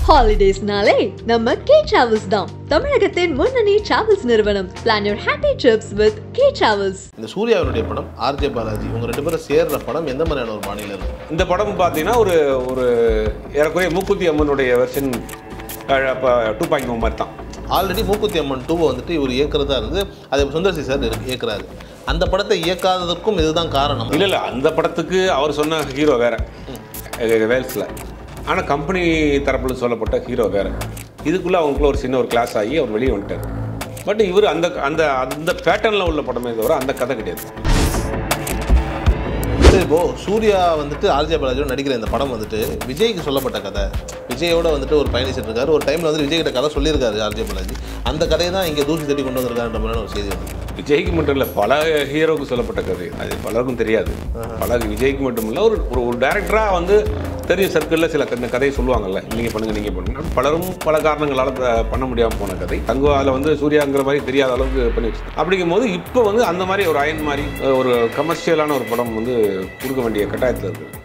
ஹாலிடேஸ்னாலே நம்ம K travels தான் தமிழகத்தின் முன்னணி டிராவல்ஸ் நிறுவனம் plan your happy trips with K travels இந்த சூர்யாவினுடைய படம் ஆர்ஜே பாலாஜி இவங்க ரெண்டு பேரும் சேர்ற படம் எந்த மாதிரியான ஒரு பாணியில் இருக்கும் இந்த படம் பார்த்தீங்கன்னா ஒரு ஒரு ஏறக்குறைய மூக்குத்தி அம்மனுடைய வெர்ஷன் டூ பாயிண்ட் ஓ மாதிரி தான் ஆல்ரெடி மூக்குத்தி அம்மன் டூவை வந்துட்டு இவர் இயக்குறதா இருந்து அதை சுந்தர்சி சார் இருக்கு- இயக்குறாரு அந்த படத்தை இயக்காததற்கும் இதுதான் காரணம் இல்லை இல்லை அந்த படத்துக்கு அவர் சொன்ன ஹீரோ வேற வேல்ஸில் ஆனால் கம்பெனி தரப்பில் சொல்லப்பட்ட ஹீரோ வேற இதுக்குள்ளே அவங்களுக்குள்ள ஒரு சின்ன ஒரு கிளாஸ் ஆகி அவர் வெளியே வந்துட்டார் பட் இவர் அந்த அந்த அந்த பேட்டர்னில் உள்ள படமே தவிர அந்த கதை கிடையாது சரி, இப்போ சூர்யா வந்துட்டு ஆர்ஜே பாலாஜியோட நடிக்கிற இந்த படம் வந்துட்டு விஜய்க்கு சொல்லப்பட்ட கதை விஜயோட வந்துட்டு ஒரு பயணிச்சிட்டு இருக்காரு ஒரு டைம்ல வந்து விஜய் கிட்ட கதை சொல்லியிருக்காரு ஆர்ஜே பாலாஜி அந்த கதையை தான் இங்கே தூசி தட்டி கொண்டு வந்திருக்காருன்ற மாதிரியான ஒரு செய்தி வந்து விஜய்க்கு மட்டும் இல்லை பல ஹீரோவுக்கு சொல்லப்பட்ட கதை அது பலருக்கும் தெரியாது பல விஜய்க்கு மட்டும் இல்லை ஒரு ஒரு ஒரு டேரக்டராக வந்து தெரிஞ்ச சர்க்கிளில் சில க- இந்த கதையை சொல்லுவாங்கல்ல நீங்கள் பண்ணுங்க நீங்கள் பண்ணுங்க பலரும் பல காரணங்களால் த- பண்ண முடியாமல் போன கதை தங்கு அதில் வந்து சூர்யாங்கிற மாதிரி தெரியாத அளவுக்கு பண்ணி வச்சு அப்படிங்கும் போது இப்போ வந்து அந்த மாதிரி ஒரு அயன் மாதிரி அஹ், ஒரு கமர்ஷியலான ஒரு படம் வந்து கொடுக்க வேண்டிய கட்டாயத்தில் இருக்குது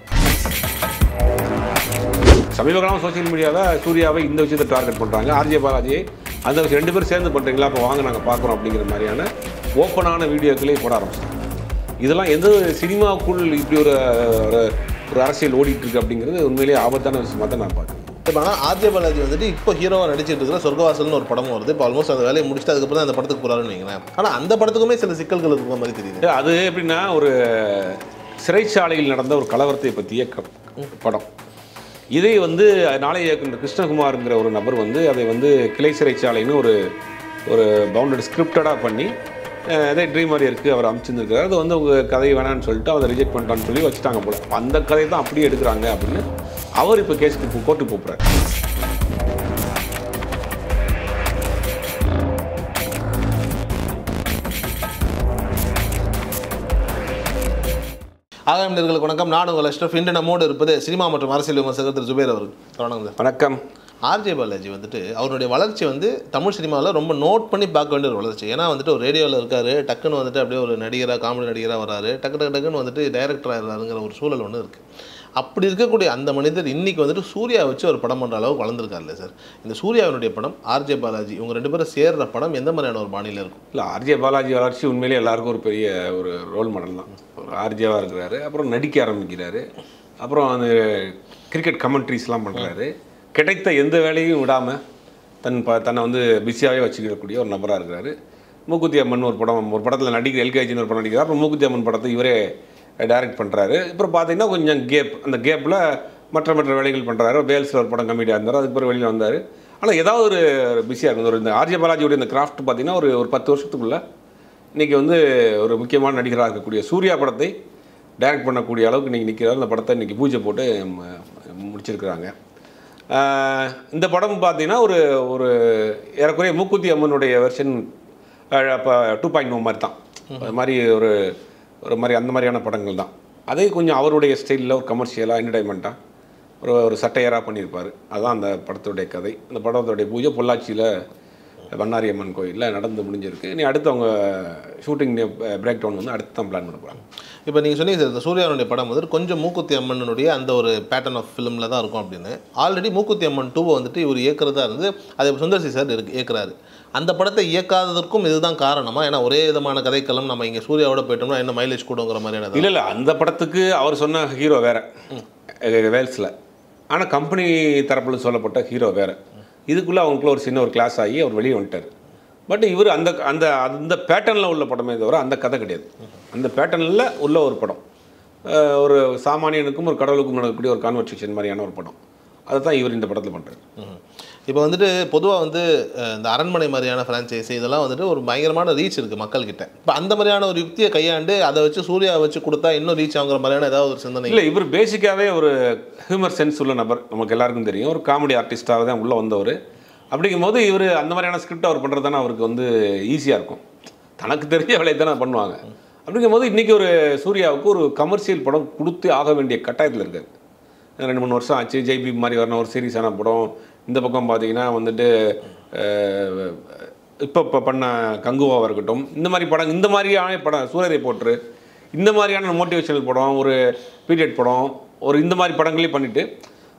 சமீப காலம் சோஷியல் மீடியாவில் சூர்யாவை இந்த விஷயத்தை டார்கெட் பண்ணுறாங்க ஆர்ஜே பாலாஜியை அந்த விஷயம் ரெண்டு பேரும் சேர்ந்து பண்ணுறீங்களா அப்போ வாங்க நாங்கள் பார்க்குறோம் அப்படிங்கிற மாதிரியான ஓப்பனான வீடியோக்களே போட ஆரம்பிச்சிட்டாங்க இதெல்லாம் எந்த சினிமாவுக்குள் இப்படி ஒரு ஒரு ஒரு அரசியல் ஓடிட்டு இருக்கு அப்படிங்கிறது உண்மையிலேயே ஆபத்தான விஷயமா தான் நான் பார்க்குறேன் இப்போ ஆனால் ஆர்ஜே பாலாஜி வந்துட்டு இப்போ ஹீரோவாக நடிச்சிட்டு இருக்கிற சொர்க்கவாசல்னு ஒரு படமும் வருது இப்போ ஆல்மோஸ்ட் அந்த வேலையை முடிச்சுட்டு அதுக்கப்புறம் தான் அந்த படத்துக்கு போகிறாருன்னு வைங்களேன் ஆனால் அந்த படத்துக்குமே சில சிக்கல்கள் இருக்கிற மாதிரி தெரியுது அது எப்படின்னா ஒரு சிறைச்சாலையில் நடந்த ஒரு கலவரத்தை பற்றிய க- படம் இதை வந்து நாளைய இயக்குனர் கிருஷ்ணகுமார்ங்கிற ஒரு நபர் வந்து அதை வந்து கிளை சிறைச்சாலைன்னு ஒரு ஒரு பவுண்டட் ஸ்கிரிப்டடாக பண்ணி அஹ், அதே ட்ரீம் மாதிரி இருக்குது அவர் அமைச்சிருந்துருக்காரு அது வந்து உங்கள் கதை வேணான்னு சொல்லிட்டு அதை ரிஜெக்ட் பண்ணிட்டான்னு சொல்லி வச்சுட்டாங்க போல அந்த கதை தான் அப்படியே எடுக்கிறாங்க அப்படின்னு அவர் இப்போ கேஸுக்கு கோர்ட்டுக்கு போகிறார் ஆகாயம் நேர்களுக்கு வணக்கம் நான் உங்கள் அஷ்ரஃப் இன்று நம்மோடு இருப்பது சினிமா மற்றும் அரசியல் விமர்சகர் திரு ஜுபேர் அவர்கள் வணக்கம் சார் வணக்கம் ஆர்ஜே பாலாஜி வந்துட்டு அவருடைய வளர்ச்சி வந்து தமிழ் சினிமாவில் ரொம்ப நோட் பண்ணி பார்க்க வேண்டிய ஒரு வளர்ச்சி ஏன்னா வந்துட்டு ஒரு ரேடியோவில் இருக்காரு டக்குன்னு வந்துட்டு அப்படியே ஒரு நடிகராக காமெடி நடிகராக வராரு டக்கு டக்கு டக்குன்னு வந்துட்டு டைரக்டர் ஆகிறாருங்கிற ஒரு சூழல் ஒன்று இருக்குது அப்படி இருக்கக்கூடிய அந்த மனிதர் இன்னைக்கு வந்துட்டு சூர்யா வச்சு ஒரு படம் பண்ணுற அளவுக்கு வளர்ந்துருக்காருல்ல சார் இந்த சூர்யாவினுடைய படம் ஆர்ஜே பாலாஜி இவங்க ரெண்டு பேரும் சேர்ற படம் எந்த மாதிரியான ஒரு பாணியில் இருக்கும் இல்லை ஆர்ஜே பாலாஜி வளர்ச்சி உண்மையிலேயே எல்லாருக்கும் ஒரு பெரிய ஒரு ரோல் மாடல் தான் ஒரு ஆர்ஜேவாக இருக்கிறாரு அப்புறம் நடிக்க ஆரம்பிக்கிறாரு அப்புறம் அந்த கிரிக்கெட் கமெண்ட்ரிஸ்லாம் பண்ணுறாரு கிடைத்த எந்த வேலையும் விடாமல் தன் ப தன்னை வந்து பிஸியாகவே வச்சுக்கக்கூடிய ஒரு நபராக இருக்கிறாரு மூக்குத்தி அம்மன் ஒரு படம் ஒரு படத்தில் நடிக்கிற எல்கேஜின்னு ஒரு படம் நடிக்கிறார் அப்புறம் மூக்குத்தி அம்மன் படத்தை இவரே டைரக்ட் பண்ணுறாரு அப்புறம் பார்த்தீங்கன்னா கொஞ்சம் கேப் அந்த கேப்பில் மற்ற மற்ற வேலைகள் பண்ணுறாரு வேல்ஸில் ஒரு படம் கம்மியாக இருந்தார் அதுக்கு பிறகு வெளியில் வந்தார் ஆனால் ஏதாவது ஒரு பிஸியாக இருந்தது ஒரு இந்த ஆர்ஜே பாலாஜியோட இந்த கிராஃப்ட் பார்த்தீங்கன்னா ஒரு ஒரு பத்து வருஷத்துக்குள்ளே இன்றைக்கி வந்து ஒரு முக்கியமான நடிகராக இருக்கக்கூடிய சூர்யா படத்தை டைரக்ட் பண்ணக்கூடிய அளவுக்கு இன்றைக்கி நிற்கிறார் அந்த படத்தை இன்றைக்கி பூஜை போட்டு ம- முடிச்சிருக்கிறாங்க ஆஹ் இந்த படம் பார்த்தீங்கன்னா ஒரு ஒரு ஏறக்குறைய மூக்குத்தி அம்மனுடைய வெர்ஷன் இப்போ டூ பாயிண்ட் ஓ மாதிரி தான் அது மாதிரி ஒரு ஒரு மாதிரி அந்த மாதிரியான படங்கள் தான் அதே கொஞ்சம் அவருடைய ஸ்டைலில் ஒரு கமர்ஷியலாக என்டர்டைன்மெண்ட்டாக ஒரு ஒரு சட்டையராக பண்ணியிருப்பார் அதுதான் அந்த படத்துடைய கதை அந்த படத்துடைய பூஜை பொள்ளாச்சியில் வண்ணாரி அம்மன் கோயிலில் நடந்து முடிஞ்சிருக்கு நீ அடுத்து அவங்க ஷூட்டிங் பிரேக் டவுன் வந்து அடுத்து தான் பிளான் பண்ண போகிறாங்க இப்போ நீங்கள் சொன்னீங்க சார் இந்த சூர்யாவுடைய படம் வந்துட்டு கொஞ்சம் மூக்குத்தி அம்மனுடைய அந்த ஒரு பேட்டர்ன் ஆஃப் ஃபிலிமில் தான் இருக்கும் அப்படின்னு ஆல்ரெடி மூக்குத்தி அம்மன் டூவை வந்துட்டு இவர் இயக்குறதா இருந்து அதை சுந்தர்சி சார் இருக்கு இயக்குறாரு அந்த படத்தை இயக்காததற்கும் இதுதான் காரணமா ஏன்னா ஒரே விதமான கதைக்களம் நம்ம இங்கே சூர்யாவோட போயிட்டோம்னா என்ன மைலேஜ் கூடங்கிற மாதிரியான இல்லை இல்லை அந்த படத்துக்கு அவர் சொன்ன ஹீரோ வேற வேல்ஸில் ஆனால் கம்பெனி தரப்பில் சொல்லப்பட்ட ஹீரோ வேற இதுக்குள்ளே அவங்களுக்குள்ள ஒரு சின்ன ஒரு கிளாஸ் ஆகி அவர் வெளியே வந்துட்டார் பட் இவர் அந்த அந்த அந்த பேட்டர்னில் உள்ள படமே தவிர அந்த கதை கிடையாது அந்த பேட்டர்னில் உள்ள ஒரு படம் அஹ் ஒரு சாமானியனுக்கும் ஒரு கடவுளுக்கும் நடக்கக்கூடிய ஒரு கான்வர்சேஷன் மாதிரியான ஒரு படம் அதை தான் இவர் இந்த படத்தில் பண்ணுறாரு இப்போ வந்துட்டு பொதுவாக வந்து அஹ், இந்த அரண்மனை மாதிரியான ஃப்ரான்ச்சைஸி இதெல்லாம் வந்துட்டு ஒரு பயங்கரமான ரீச் இருக்குது மக்கள்கிட்ட இப்போ அந்த மாதிரியான ஒரு யுக்தியை கையாண்டு அதை வச்சு சூர்யா வச்சு கொடுத்தா இன்னும் ரீச் ஆகுங்கிற மாதிரியான ஏதாவது ஒரு சிந்தனை இல்லை இவர் பேசிக்காகவே ஒரு ஹியூமர் சென்ஸ் உள்ள நபர் நமக்கு எல்லாருக்கும் தெரியும் ஒரு காமெடி ஆர்டிஸ்டாக தான் உள்ளே வந்தவர் அப்படிங்கும்போது இவர் அந்த மாதிரியான ஸ்கிரிப்ட் அவர் பண்ணுறது தானே அவருக்கு வந்து ஈஸியாக இருக்கும் தனக்கு தெரிஞ்ச வேலையை தானே பண்ணுவாங்க அப்படிங்கும்போது இன்றைக்கி ஒரு சூர்யாவுக்கு ஒரு கமர்ஷியல் படம் கொடுத்து ஆக வேண்டிய கட்டாயத்தில் இருக்காரு ரெண்டு மூணு வருஷம் ஆச்சு ஜெய்பி மாதிரி வரணும் ஒரு சீரியஸான படம் இந்த பக்கம் பார்த்தீங்கன்னா வந்துட்டு இப்போ இப்போ பண்ண கங்குவாவாக இருக்கட்டும் இந்த மாதிரி படம் இந்த மாதிரியான படம் சூரியரை போட்டு இந்த மாதிரியான மோட்டிவேஷனல் படம் ஒரு பீரியட் படம் ஒரு இந்த மாதிரி படங்களே பண்ணிவிட்டு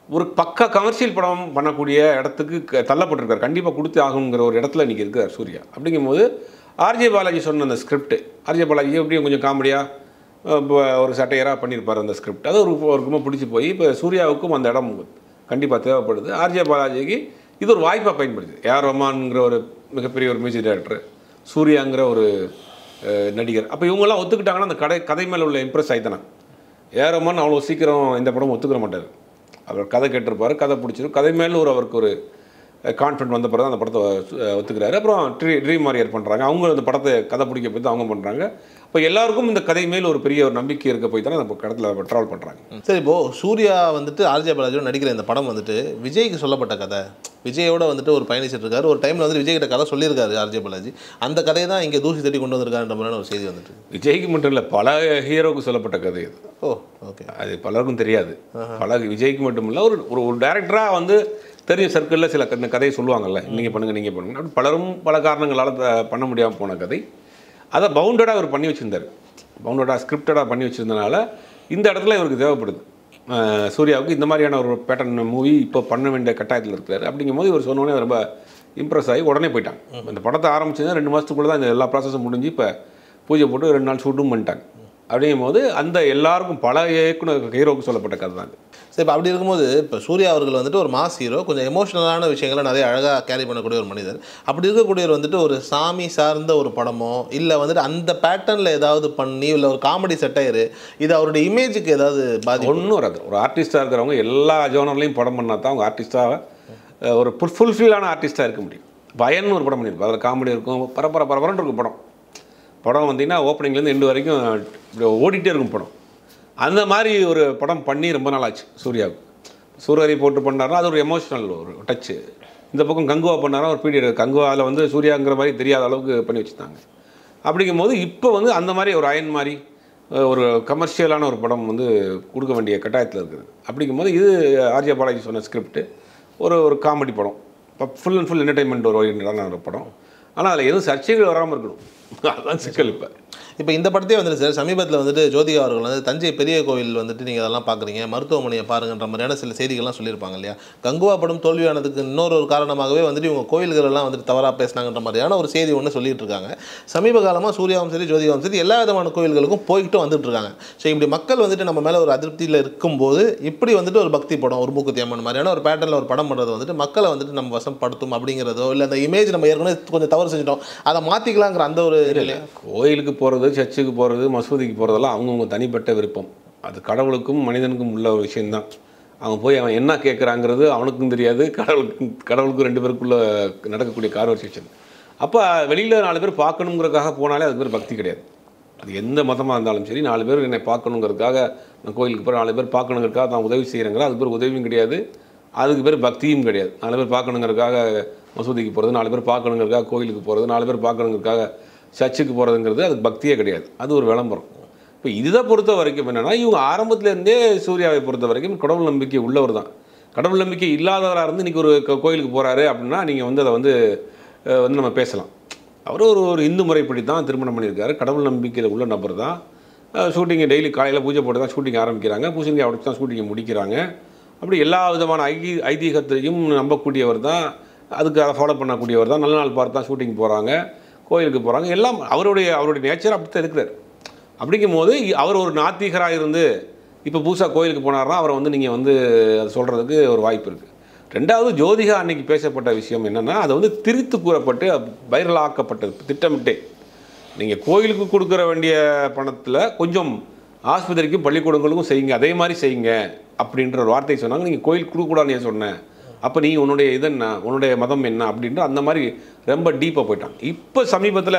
ஒரு பக்கா கமர்ஷியல் படம் பண்ணக்கூடிய இடத்துக்கு க- தள்ளப்பட்டிருக்காரு கண்டிப்பாக கொடுத்து ஆகணுங்கிற ஒரு இடத்துல இன்றைக்கி இருக்கார் சூர்யா அப்படிங்கும்போது ஆர்ஜே பாலாஜி சொன்ன அந்த ஸ்கிரிப்ட் ஆர்ஜே பாலாஜி எப்படியும் கொஞ்சம் காமெடியாக ஒரு சட்டையராக பண்ணியிருப்பார் அந்த ஸ்கிரிப்ட் அது ஒரு ஒரு ரொம்ப பிடிச்சி போய் இப்போ சூர்யாவுக்கும் அந்த இடம் கண்டிப்பாக தேவைப்படுது ஆர்ஜே பாலாஜிக்கு இது ஒரு வாய்ப்பாக பயன்படுது ஏஆர் ரஹ்மான்ங்கிற ஒரு மிகப்பெரிய ஒரு மியூசிக் டைரக்டர் சூர்யாங்கிற ஒரு அஹ், நடிகர் அப்போ இவங்கெல்லாம் ஒத்துக்கிட்டாங்கன்னா அந்த கடை கதை மேலே உள்ள இம்ப்ரெஸ் ஆயித்தானே ஏஆர் ரஹ்மான் அவ்வளோ சீக்கிரம் இந்த படம் ஒத்துக்கிற மாட்டார் அவர் கதை கேட்டிருப்பாரு கதை பிடிச்சிரும் கதை மேலே ஒரு அவருக்கு ஒரு கான்ஃபிடென்ட் வந்த பிறகு அந்த படத்தை அஹ், ஒத்துக்கிறாரு அப்புறம் ட்ரீ ட்ரீம் வாரியர் பண்ணுறாங்க அவங்க அந்த படத்தை கதை பிடிக்க போய் தான் அவங்க பண்ணுறாங்க இப்போ எல்லாருக்கும் இந்த கதை மேல் ஒரு பெரிய ஒரு நம்பிக்கை இருக்க போய் தானே அந்த கடத்தில் ட்ராவல் பண்ணுறாங்க சரி இப்போ சூர்யா வந்துட்டு ஆர்ஜே பாலாஜியோட நடிக்கிற இந்த படம் வந்துட்டு விஜய்க்கு சொல்லப்பட்ட கதை விஜயோட வந்துட்டு ஒரு பயணிச்சிட்டு இருக்காரு ஒரு டைம்ல வந்து விஜய் கிட்ட கதை சொல்லியிருக்காரு ஆர்ஜே பாலாஜி அந்த கதையை தான் இங்கே தூசி தட்டி கொண்டு வந்திருக்காருன்ற மாதிரியான ஒரு செய்தி வந்துட்டு விஜய்க்கு மட்டும் இல்லை பல ஹீரோவுக்கு சொல்லப்பட்ட கதை இது ஓ ஓகே அது பலருக்கும் தெரியாது பல விஜய்க்கு மட்டும் இல்லை ஒரு ஒரு ஒரு டேரக்டராக வந்து தெரிஞ்ச சர்க்கிளில் சில க- இந்த கதையை சொல்லுவாங்கல்ல நீங்கள் பண்ணுங்க நீங்கள் பண்ணுங்க அப்படி பலரும் பல காரணங்களால் த- பண்ண முடியாமல் போன கதை அதை பவுண்டடாக அவர் பண்ணி வச்சுருந்தார் பவுண்டடாக ஸ்கிரிப்டடாக பண்ணி வச்சிருந்தனால இந்த இடத்துல இவருக்கு தேவைப்படுது அஹ் சூர்யாவுக்கு இந்த மாதிரியான ஒரு பேட்டர்ன் மூவி இப்போ பண்ண வேண்டிய கட்டாயத்தில் இருக்காரு அப்படிங்கும்போது இவர் சொன்னோடனே ரொம்ப இம்ப்ரெஸ் ஆகி உடனே போயிட்டாங்க இந்த படத்தை ஆரம்பிச்சது ரெண்டு மாதத்துக்குள்ளே தான் இந்த எல்லா ப்ராசஸும் முடிஞ்சு இப்போ பூஜை போட்டு ரெண்டு நாள் ஷூட்டும் பண்ணிட்டாங்க அப்படிங்கும்போது அந்த எல்லாருக்கும் பல இயக்குனர் ஹீரோவுக்கு சொல்லப்பட்ட கதை தான் இது. சரி இப்போ அப்படி இருக்கும்போது இப்போ சூர்யா அவர்கள் வந்துட்டு ஒரு மாஸ் ஹீரோ கொஞ்சம் எமோஷனலான விஷயங்களை நிறைய அழகாக கேரி பண்ணக்கூடிய ஒரு மனிதர் அப்படி இருக்கக்கூடியவர் வந்துட்டு ஒரு சாமி சார்ந்த ஒரு படமோ இல்லை வந்துட்டு அந்த பேட்டர்னில் ஏதாவது பண்ணி இல்லை ஒரு காமெடி செட்டையர் இது அவருடைய இமேஜுக்கு ஏதாவது பாதி ஒன்றும் வராது ஒரு ஆர்டிஸ்ட்டாக இருக்கிறவங்க எல்லா ஜோனர்லையும் படம் பண்ணால் தான் அவங்க ஆர்டிஸ்ட்டாக ஒரு ஃபுல்ஃபில்லான ஆர்டிஸ்ட்டாக இருக்க முடியும் பயன்னு ஒரு படம் பண்ணியிருப்போம் அதில் காமெடி இருக்கும் பரபர பரபரன்னு இருக்கும் படம் படம் வந்தீங்கன்னா ஓப்பனிங்லேருந்து எண்டு வரைக்கும் இப்படி ஓடிட்டே இருக்கும் படம் அந்த மாதிரி ஒரு படம் பண்ணி ரொம்ப நாள் ஆச்சு சூர்யாவுக்கு சூரியரை போட்டு பண்ணாருன்னா அது ஒரு எமோஷனல் ஒரு டச்சு இந்த பக்கம் கங்குவா பண்ணாரா ஒரு பீரியட் கங்குவாவில் வந்து சூர்யாங்கிற மாதிரி தெரியாத அளவுக்கு பண்ணி வச்சுருந்தாங்க அப்படிங்கும்போது இப்போ வந்து அந்த மாதிரி ஒரு அயன் மாதிரி அஹ், ஒரு கமர்ஷியலான ஒரு படம் வந்து கொடுக்க வேண்டிய கட்டாயத்தில் இருக்குது அப்படிங்கும்போது இது ஆர்ஜே பாலாஜி சொன்ன ஸ்கிரிப்ட் ஒரு ஒரு காமெடி படம் இப்போ ஃபுல் அண்ட் ஃபுல் என்டர்டைன்மெண்ட் ஓரியன்டான ஒரு படம் ஆனால் அதில் எதுவும் சர்ச்சைகள் வராமல் இருக்கணும் அதுதான் சிக்கல் இப்போ இப்போ இந்த படத்தையே வந்துட்டு சார் சமீபத்தில் வந்துட்டு ஜோதிகா அவர்கள் வந்து தஞ்சை பெரிய கோவில் வந்துட்டு நீங்கள் அதெல்லாம் பார்க்குறீங்க மருத்துவமனையை பாருங்கன்ற மாதிரியான சில செய்திகள்லாம் சொல்லியிருப்பாங்க இல்லையா கங்குவா படம் தோல்வியானதுக்கு இன்னொரு ஒரு காரணமாகவே வந்துட்டு இவங்க கோயில்கள் எல்லாம் வந்துட்டு தவறாக பேசினாங்கன்ற மாதிரியான ஒரு செய்தி ஒன்று சொல்லிட்டு இருக்காங்க சமீப காலமாக சூர்யாவும் சரி ஜோதிகாவும் சரி எல்லா விதமான கோயில்களுக்கும் போய்கிட்டு வந்துட்டு இருக்காங்க ஸோ இப்படி மக்கள் வந்துட்டு நம்ம மேலே ஒரு அதிருப்தியில் இருக்கும்போது இப்படி வந்துட்டு ஒரு பக்தி படம் ஒரு மூக்குத்தி அம்மன் மாதிரியான ஒரு பேட்டர்னில் ஒரு படம் பண்ணுறது வந்துட்டு மக்களை வந்துட்டு நம்ம வசப்படுத்தும் அப்படிங்கிறதோ இல்லை அந்த இமேஜ் நம்ம ஏற்கனவே கொஞ்சம் தவறு செஞ்சிட்டோம் அதை மாற்றிக்கலாங்கிற அந்த ஒரு இல்லையா கோயிலுக்கு போகிறது சர்ச்சுக்கு போகிறது மசூதிக்கு போகிறதெல்லாம் அவங்கவுங்க தனிப்பட்ட விருப்பம் அது கடவுளுக்கும் மனிதனுக்கும் உள்ள ஒரு விஷயம்தான் அவன் போய் அவன் என்ன கேட்குறாங்கிறது அவனுக்கும் தெரியாது கடவுளுக்கும் கடவுளுக்கும் ரெண்டு பேருக்குள்ள நடக்கக்கூடிய கான்வர்சேஷன் அப்போ வெளியில் நாலு பேர் பார்க்கணுங்கிறதுக்காக போனாலே அது பேர் பக்தி கிடையாது அது எந்த மதமாக இருந்தாலும் சரி நாலு பேர் என்னை பார்க்கணுங்கிறதுக்காக நான் கோயிலுக்கு போகிற நாலு பேர் பார்க்கணுங்கிறதுக்காக நான் உதவி செய்கிறேங்கிற அது பேர் உதவியும் கிடையாது அதுக்கு பேர் பக்தியும் கிடையாது நாலு பேர் பார்க்கணுங்கிறதுக்காக மசூதிக்கு போகிறது நாலு பேர் பார்க்கணுங்கிறதுக்காக கோயிலுக்கு போகிறது நாலு பேர் பார்க்கணுங்கிறதுக்காக சர்ச்சுக்கு போகிறதுங்கிறது அது பக்தியே கிடையாது அது ஒரு விளம்பரம் இப்போ இதை பொறுத்த வரைக்கும் என்னென்னா இவங்க ஆரம்பத்துல இருந்தே சூர்யாவை பொறுத்த வரைக்கும் கடவுள் நம்பிக்கை உள்ளவர் தான் கடவுள் நம்பிக்கை இல்லாதவராக இருந்து இன்றைக்கி ஒரு க- கோயிலுக்கு போகிறாரு அப்படின்னா நீங்கள் வந்து அதை வந்து அஹ், வந்து நம்ம பேசலாம் அவர் ஒரு ஒரு இந்து முறைப்படி தான் திருமணம் பண்ணியிருக்காரு கடவுள் நம்பிக்கையில் உள்ள நபர் தான் ஷூட்டிங்கை டெய்லி காலையில் பூஜை போட்டு தான் ஷூட்டிங் ஆரம்பிக்கிறாங்க பூசணிக்காய் உடச்சு தான் ஷூட்டிங்கை முடிக்கிறாங்க அப்படி எல்லா விதமான ஐதி ஐதீகத்தையும் நம்பக்கூடியவர் தான் அதுக்கு அதை ஃபாலோ பண்ணக்கூடியவர் தான் நல்ல நாள் பார்த்து தான் ஷூட்டிங் போகிறாங்க கோயிலுக்கு போகிறாங்க எல்லாம் அவருடைய அவருடைய நேச்சர் அப்படி தான் இருக்கிறார் அப்படிங்கும் போது இ- அவர் ஒரு நாத்திகராக இருந்து இப்போ புதுசாக கோயிலுக்கு போனார்னா அவரை வந்து நீங்கள் வந்து அதை சொல்கிறதுக்கு ஒரு வாய்ப்பு இருக்குது ரெண்டாவது ஜோதிகா அன்னைக்கு பேசப்பட்ட விஷயம் என்னென்னா அதை வந்து திரித்து கூறப்பட்டு வைரலாக்கப்பட்டது திட்டமிட்டே நீங்கள் கோயிலுக்கு கொடுக்குற வேண்டிய பணத்தில் கொஞ்சம் ஆஸ்பத்திரிக்கும் பள்ளிக்கூடங்களுக்கும் செய்யுங்க அதே மாதிரி செய்யுங்க அப்படின்ற ஒரு வார்த்தை சொன்னாங்க நீங்கள் கோயிலுக்கு கொடுக்கக்கூடாதுன்னு ஏன் சொன்னேன் அப்போ நீ உன்னுடைய இது என்ன உன்னுடைய மதம் என்ன அப்படின்ற அந்த மாதிரி ரொம்ப டீப்பாக போயிட்டாங்க இப்போ சமீபத்தில்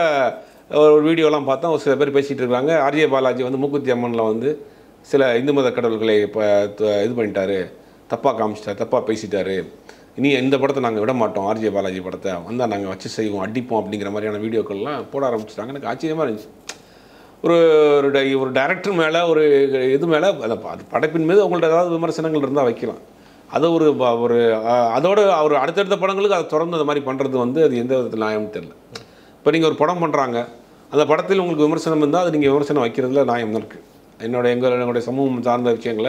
ஒரு வீடியோலாம் பார்த்தா ஒரு சில பேர் பேசிகிட்டு இருக்காங்க ஆர்ஜே பாலாஜி வந்து மூக்குத்தி அம்மனில் வந்து சில இந்து மத கடவுள்களை இப்போ இது பண்ணிட்டாரு தப்பாக காமிச்சிட்டாரு தப்பாக பேசிட்டாரு இனி இந்த படத்தை நாங்கள் விட மாட்டோம் ஆர்ஜே பாலாஜி படத்தை வந்தால் நாங்கள் வச்சு செய்வோம் அடிப்போம் அப்படிங்கிற மாதிரியான வீடியோக்கள்லாம் போட ஆரம்பிச்சிட்டாங்க எனக்கு ஆச்சரியமாக இருந்துச்சு ஒரு ஒரு டை- ஒரு டைரக்டர் மேலே ஒரு இது மேலே அது படைப்பின் மீது அவங்கள்ட்ட ஏதாவது விமர்சனங்கள் இருந்தால் வைக்கலாம் அதை ஒரு ப- ஒரு அஹ், அதோட அவர் அடுத்தடுத்த படங்களுக்கு அதை தொடர்ந்து அந்த மாதிரி பண்ணுறது வந்து அது எந்த விதத்தில் நியாயம்னு தெரியல இப்போ நீங்கள் ஒரு படம் பண்ணுறாங்க அந்த படத்தில் உங்களுக்கு விமர்சனம் இருந்தால் அது நீங்கள் விமர்சனம் வைக்கிறதுல நியாயம் தான் இருக்குது என்னோட எங்கள் எங்களுடைய சமூகம் சார்ந்த விஷயங்களை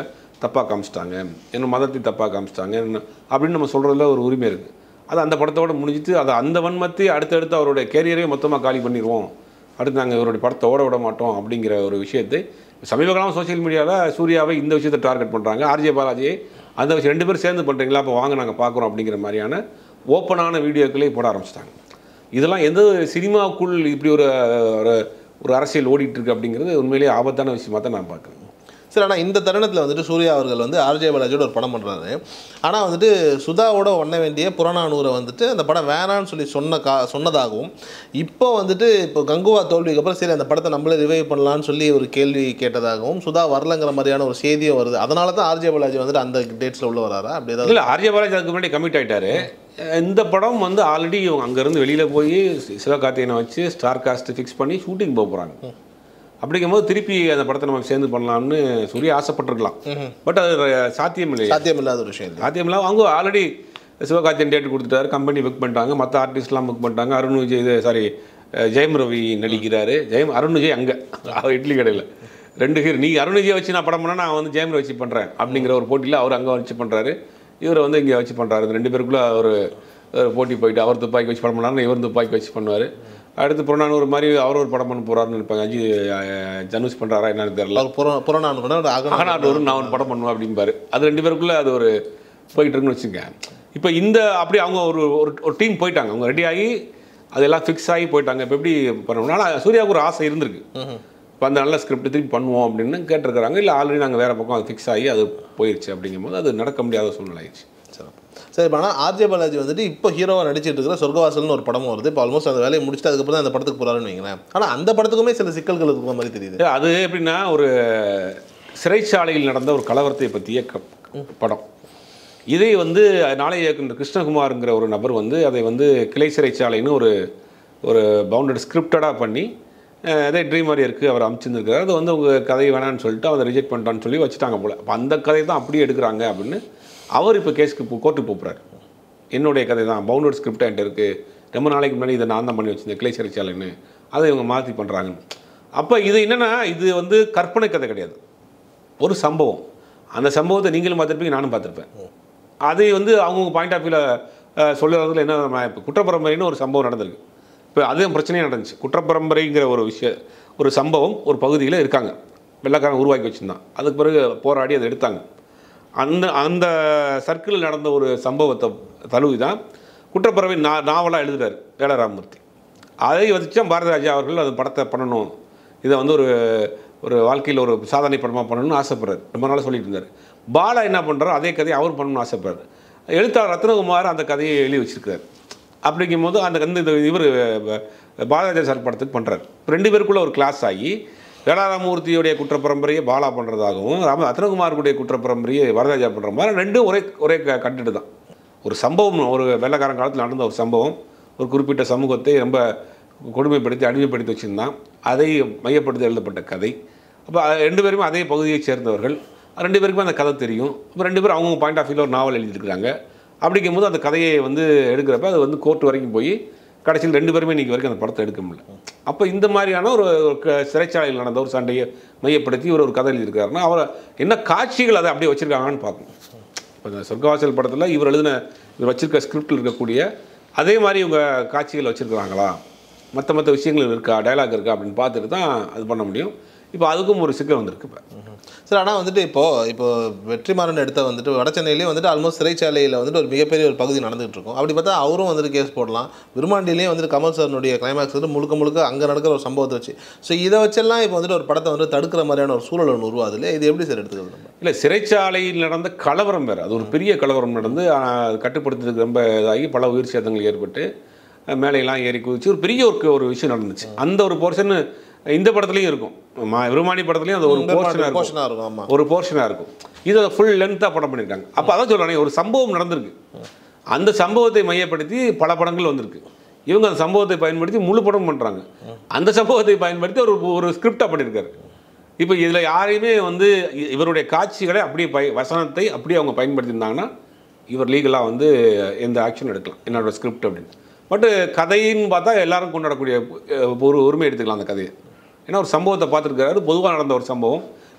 தப்பாக காமிச்சிட்டாங்க என்ன மதத்தை தப்பாக காமிச்சிட்டாங்க என்ன- அப்படின்னு நம்ம சொல்கிறதுல ஒரு உரிமை இருக்குது அது அந்த படத்தோட முடிஞ்சிட்டு அதை அந்த வன்மத்தை அடுத்தடுத்து அவருடைய கேரியரே மொத்தமாக காலி பண்ணிடுவோம் அடுத்து நாங்கள் இவருடைய படத்தை ஓட விட மாட்டோம் அப்படிங்கிற ஒரு விஷயத்தை சமீப காலம் சோஷியல் மீடியாவில் சூர்யாவை இந்த விஷயத்தை டார்கெட் பண்ணுறாங்க ஆர்ஜே பாலாஜியை அந்த விஷயம் ரெண்டு பேரும் சேர்ந்து பண்ணுறீங்களா அப்போ வாங்க நாங்கள் பார்க்குறோம் அப்படிங்கிற மாதிரியான ஓப்பனான வீடியோக்களே போட ஆரம்பிச்சிட்டாங்க இதெல்லாம் எந்த சினிமாவுக்குள் இப்படி ஒரு ஒரு ஒரு அரசியல் ஓடிட்டு இருக்கு அப்படிங்கிறது உண்மையிலேயே ஆபத்தான விஷயமா தான் நான் பார்க்குறேன் சரி ஆனால் இந்த தருணத்தில் வந்துட்டு சூர்யா அவர்கள் வந்து ஆர்ஜே பாலாஜியோட ஒரு படம் பண்ணுறாரு ஆனால் வந்துட்டு சுதாவோட ஒண்ண வேண்டிய புறநானூரை வந்துட்டு அந்த படம் வேணான்னு சொல்லி சொன்ன கா சொன்னதாகவும் இப்போ வந்துட்டு இப்போ கங்குவா தோல்விக்கு அப்புறம் சரி அந்த படத்தை நம்மளே ரிவைவ் பண்ணலான்னு சொல்லி ஒரு கேள்வி கேட்டதாகவும் சுதா வரலங்கிற மாதிரியான ஒரு செய்தியும் வருது அதனால தான் ஆர்ஜே பாலாஜி வந்துட்டு அந்த டேட்ஸில் உள்ள வராரா அப்படி ஏதாவது இல்லை ஆர்ய பாலாஜி அதுக்கு முன்னாடி கமிட் ஆயிட்டாரு இந்த படம் வந்து ஆல்ரெடி இவங்க அங்கேருந்து வெளியில் போய் சிவகார்த்திகனை வச்சு ஸ்டார் காஸ்ட் ஃபிக்ஸ் பண்ணி ஷூட்டிங் போக போகிறாங்க அப்படிங்கும்போது திருப்பி அந்த படத்தை நம்ம சேர்ந்து பண்ணலாம்னு சூர்யா ஆசைப்பட்டிருக்கலாம் பட் அது சாத்தியம் இல்லையா சாத்தியமில்லாத ஒரு விஷயம் இது சாத்தியம் இல்லாமல் அவங்க ஆல்ரெடி சிவகார்த்தியன் டேட் கொடுத்துட்டாரு கம்பெனி புக் பண்ணிட்டாங்க மற்ற ஆர்டிஸ்ட்லாம் புக் பண்ணிட்டாங்க அருண் விஜய் இது சாரி ஜெயம் ரவி நடிக்கிறாரு ஜெயம் அருண் விஜய் அங்கே அவர் இட்லி கடையில் ரெண்டு ஹீரோ நீ அருண் விஜய் வச்சு நான் படம் பண்ணா நான் வந்து ஜெயம் ரவி வச்சு பண்ணுறேன் அப்படிங்கிற ஒரு போட்டியில் அவர் அங்கே வச்சு பண்ணுறாரு இவர் வந்து இங்கே வச்சு பண்ணுறாரு ரெண்டு பேருக்குள்ள ஒரு ஒரு போட்டி போயிட்டு அவர் துப்பாக்கி வச்சு படம் பண்ணாரு இவர் துப்பாக்கி வச்சு பண்ணுவார் அடுத்து புறநானூறு ஒரு மாதிரி அவர் ஒரு படம் பண்ண போகிறாருன்னு நினைப்பாங்க அஜி அஹ், தனுஷ் பண்ணுறாரா என்னன்னு தெரியல அவர் புற புறநானூறு ஒரு அகநானூறு அகநானூறு நான் ஒரு படம் பண்ணுவேன் அப்படிம்பாரு அது ரெண்டு பேருக்குள்ள அது ஒரு போயிட்டு இருக்குன்னு வச்சுங்க இப்போ இந்த அப்படி அவங்க ஒரு ஒரு- ஒரு டீம் போயிட்டாங்க அவங்க ரெடி ஆகி அதெல்லாம் ஃபிக்ஸ் ஆகி போயிட்டாங்க இப்போ எப்படி பண்ணணும் ஆனால் சூர்யாவுக்கு ஒரு ஆசை இருந்திருக்கு இப்போ அந்த நல்ல ஸ்கிரிப்ட் திருப்பி பண்ணுவோம் அப்படின்னு கேட்டிருக்கிறாங்க இல்லை ஆல்ரெடி நாங்கள் வேறு பக்கம் அது ஃபிக்ஸ் ஆகி அது போயிடுச்சு அப்படிங்கும்போது அது நடக்க முடியாத சூழ்நிலை ஆயிடுச்சு சரி சரி இப்போ ஆனால் ஆர்ஜே பாலாஜி வந்துட்டு இப்போ ஹீரோவாக நடிச்சிட்டு இருக்கிற சொர்க்கவாசல்னு ஒரு படமும் வருது இப்போ ஆல்மோஸ்ட் அந்த வேலையை முடிச்சுட்டு அதுக்கப்புறம் தான் அந்த படத்துக்கு போகிறாருன்னு வைங்களேன் ஆனால் அந்த படத்துக்குமே சில சிக்கல்கள் இருக்கிற மாதிரி தெரியுது இல்ல, அது எப்படின்னா ஒரு சிறைச்சாலையில் நடந்த ஒரு கலவரத்தை பற்றிய க- படம் இதை வந்து நாளைய இயக்குனர் கிருஷ்ணகுமாருங்கிற ஒரு நபர் வந்து அதை வந்து கிளை சிறைச்சாலைன்னு ஒரு ஒரு பவுண்டட் ஸ்கிரிப்டடாக பண்ணி அஹ், அதே ட்ரீம் மாதிரி இருக்குது அவர் அமைச்சிருந்துருக்காரு அது வந்து உங்கள் கதை வேணான்னு சொல்லிட்டு அதை ரிஜெக்ட் பண்ணிட்டான்னு சொல்லி வச்சுட்டாங்க போல் அப்போ அந்த கதை தான் அப்படியே எடுக்கிறாங்க அப்படின்னு அவர் இப்போ கேஸ்க்கு கோர்ட்டுக்கு போகிறார் என்னுடைய கதை தான் பவுண்டட் ஸ்கிரிப்ட் என்கிட்ட இருக்குது ரொம்ப நாளைக்கு முன்னாடி இதை நான் தான் பண்ணி வச்சிருந்தேன் கிளை சிறைச்சாலைன்னு அதை இவங்க மாற்றி பண்ணுறாங்க அப்போ இது என்னென்னா இது வந்து கற்பனை கதை கிடையாது ஒரு சம்பவம் அந்த சம்பவத்தை நீங்களும் பார்த்துருப்பீங்க நானும் பார்த்துருப்பேன் அதை வந்து அவங்கவுங்க பாயிண்ட் ஆஃப் வியூவில் சொல்லுறதுல என்ன நம்ம இப்போ குற்றப்பரம்பரைன்னு ஒரு சம்பவம் நடந்திருக்கு இப்போ அதுவும் பிரச்சனையே நடந்துச்சு குற்றப்பரம்பரைங்கிற ஒரு விஷயம் ஒரு சம்பவம் ஒரு பகுதியில் இருக்காங்க வெள்ளக்காரன் உருவாக்கி வச்சுருந்தான் அதுக்கு பிறகு போராடி அதை எடுத்தாங்க அந்த அந்த சர்க்கிளில் நடந்த ஒரு சம்பவத்தை தழுவி தான் குற்றப்பறவை நா நாவலாக எழுதுறாரு வேலராமூர்த்தி அதை வச்சு தான் பாரதிராஜா அவர்கள் அந்த படத்தை பண்ணணும் இதை வந்து ஒரு ஒரு வாழ்க்கையில் ஒரு சாதனை படமாக பண்ணணும்னு ஆசைப்படுறாரு ரொம்ப நாளாக சொல்லிட்டு இருந்தார் பாலா என்ன பண்ணுறாரோ அதே கதையை அவர் பண்ணணும்னு ஆசைப்படுறாரு எழுத்தாளர் ரத்னகுமார் அந்த கதையை எழுதி வச்சிருக்காரு அப்படிங்கும்போது அந்த வந்து இவர் பாரதிராஜா சார் படத்துக்கு பண்ணுறாரு ரெண்டு பேருக்குள்ள ஒரு கிளாஸ் ஆகி வேளாராமூர்த்தியுடைய குற்றப்பரம்பரையை பாலா பண்ணுறதாகவும் ராம ரத்னகுமாருடைய குற்றப்பரம்பரையை வரதராஜா பண்ணுற மாதிரி ரெண்டும் ஒரே ஒரே கண்டென்ட் தான் ஒரு சம்பவம் ஒரு வெள்ளக்காரன் காலத்தில் நடந்த ஒரு சம்பவம் ஒரு குறிப்பிட்ட சமூகத்தை ரொம்ப கொடுமைப்படுத்தி அடிமைப்படுத்தி வச்சுருந்தான் அதை மையப்படுத்தி எழுதப்பட்ட கதை அப்போ ரெண்டு பேருமே அதே பகுதியைச் சேர்ந்தவர்கள் ரெண்டு பேருக்குமே அந்த கதை தெரியும் இப்போ ரெண்டு பேரும் அவங்க பாயிண்ட் ஆஃப் வியூவில் ஒரு நாவல் எழுதியிருக்கிறாங்க அப்படிங்கும்போது அந்த கதையை வந்து எடுக்கிறப்ப அது வந்து கோர்ட் வரைக்கும் போய் கடைசியில் ரெண்டு பேருமே இன்றைக்கி வரைக்கும் அந்த படத்தை எடுக்க முடியல அப்போ இந்த மாதிரியான ஒரு ஒரு க- சிறைச்சாலையில் நடந்த ஒரு சண்டையை மையப்படுத்தி இவர் ஒரு கதை எழுதியிருக்காருன்னா அவரை என்ன காட்சிகள் அதை அப்படியே வச்சுருக்காங்கன்னு பார்க்கணும் இப்போ இந்த சொர்க்கவாசல் படத்தில் இவர் எழுதின இவர் வச்சிருக்க ஸ்கிரிப்டில் இருக்கக்கூடிய அதே மாதிரி இவங்க காட்சிகள் வச்சுருக்குறாங்களா மற்ற மற்ற விஷயங்கள் இருக்கா டயலாக் இருக்கா அப்படின்னு பார்த்துட்டு தான் அது பண்ண முடியும் இப்போ அதுக்கும் ஒரு சிக்கல் வந்திருக்கு இப்போ சார் ஆனால் வந்துட்டு இப்போ இப்போ வெற்றிமாறன் எடுத்த வந்துட்டு வடசென்னையிலேயே வந்துட்டு ஆல்மோஸ்ட் சிறைச்சாலையில் வந்துட்டு ஒரு மிகப்பெரிய ஒரு பகுதி நடந்துகிட்டு இருக்கும் அப்படி பார்த்தா அவரும் வந்துட்டு கேஸ் போடலாம் விருமாண்டிலேயே வந்துட்டு கமல் சார்னுடைய கிளைமேக்ஸ் வந்து முழுக்க முழுக்க அங்கே நடக்கிற ஒரு சம்பவத்தை வச்சு ஸோ இதை வச்செல்லாம் இப்போ வந்துட்டு ஒரு படத்தை வந்து தடுக்கிற மாதிரியான ஒரு சூழல் ஒன்று உருவாது இல்லையா இது எப்படி சார் எடுத்துக்கிறது நம்ம இல்லை சிறைச்சாலையில் நடந்த கலவரம் வேறு அது ஒரு பெரிய கலவரம் நடந்து ஆஹ், அது கட்டுப்படுத்துறதுக்கு ரொம்ப இதாகி பல உயிர் சேதங்கள் ஏற்பட்டு அஹ், மேலையெல்லாம் ஏறி குதிச்சு ஒரு பெரிய ஒரு ஒரு விஷயம் நடந்துச்சு அந்த ஒரு போர்ஷன் இந்த படத்துலையும் இருக்கும் மா விருமானி படத்துலையும் அது ஒரு போர்ஷனாக இருக்கும் போர்ஷனாக இருக்கும் ஆமாம் ஒரு போர்ஷனாக இருக்கும் இதை ஃபுல் லென்த்தாக படம் பண்ணியிருக்காங்க அப்போ அதான் சொல்கிறாங்க ஒரு சம்பவம் நடந்திருக்கு அந்த சம்பவத்தை மையப்படுத்தி பல படங்கள் வந்திருக்கு இவங்க அந்த சம்பவத்தை பயன்படுத்தி முழு படம் பண்ணுறாங்க அந்த சம்பவத்தை பயன்படுத்தி ஒரு ஒரு ஸ்கிரிப்டாக பண்ணியிருக்காரு இப்போ இதில் யாரையுமே வந்து இ- இவருடைய காட்சிகளை அப்படியே பய வசனத்தை அப்படியே அவங்க பயன்படுத்தியிருந்தாங்கன்னா இவர் லீகலாக வந்து எந்த ஆக்ஷன் எடுக்கலாம் என்னோட ஸ்கிரிப்ட் அப்படின்னு பட்டு கதைன்னு பார்த்தா எல்லாரும் கொண்டாடக்கூடிய அஹ், ஒரு உரிமை எடுத்துக்கலாம் அந்த கதையை ஏன்னா ஒரு சம்பவத்தை பார்த்துருக்காரு பொதுவாக நடந்த ஒரு சம்பவம்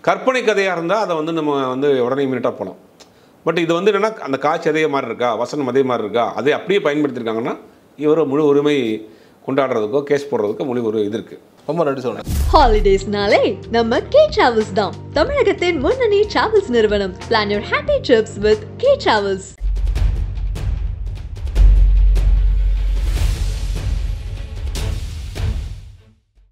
கற்பனை கதையாக இருந்தால் அதை வந்து நம்ம வந்து உடனே இமீடியட்டாக போகலாம் பட் இது வந்து என்னென்னா அந்த காட்சி அதே மாதிரி இருக்கா வசனம் அதே மாதிரி இருக்கா அதை அப்படியே பயன்படுத்தியிருக்காங்கன்னா இவரை முழு உரிமை கொண்டாடுறதுக்கோ கேஸ் போடுறதுக்கோ முழு ஒரு இது இருக்குது ரொம்ப நன்றி சொல்றேன் ஹாலிடேஸ்னாலே நம்ம கே டிராவல்ஸ் தான் தமிழகத்தின் முன்னணி டிராவல்ஸ் நிறுவனம் plan your happy trips with K travels